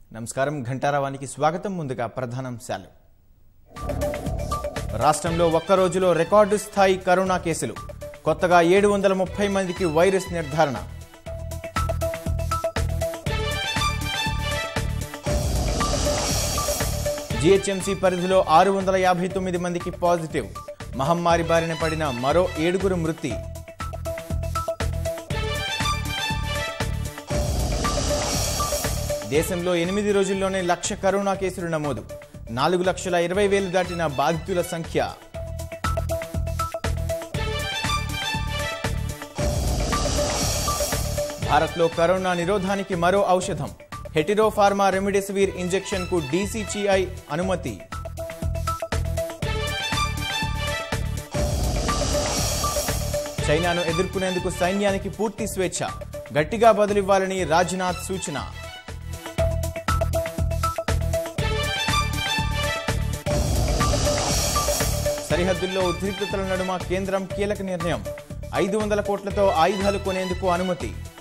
నమస్కారం ఘంటారావానికి స్వాగతం ముందుగా ప్రధానాంశాలు రాష్ట్రంలో ఒక్క రోజులో రికార్డు స్థాయి కరోనా కేసులు కొత్తగా ఏడు వందల ముప్పై మందికి వైరస్ నిర్ధారణ జీహెచ్ఎంసీ పరిధిలో ఆరు వందల యాభై తొమ్మిది మందికి పాజిటివ్ మహమ్మారి బారిన పడిన మరో ఏడుగురు మృతి దేశంలో ఎనిమిది రోజుల్లోనే లక్ష కరోనా కేసులు నమోదు నాలుగు లక్షల ఇరవై వేలు దాటిన బాధితుల సంఖ్య భారత్లో కరోనా నిరోధానికి మరో ఔషధం హెటిరో ఫార్మా రెమిడెసివిర్ ఇంజెక్షన్ కు డీసీజీఐ అనుమతి చైనాను ఎదుర్కొనేందుకు సైన్యానికి పూర్తి స్వేచ్ఛ గట్టిగా బదులివ్వాలని రాజ్నాథ్ సూచన సరిహద్దుల్లో ఉద్రిక్తతల నడుమ కేంద్రం కీలక నిర్ణయం ఐదు వందల కోట్లతో ఆయుధాలు కొనేందుకు అనుమతి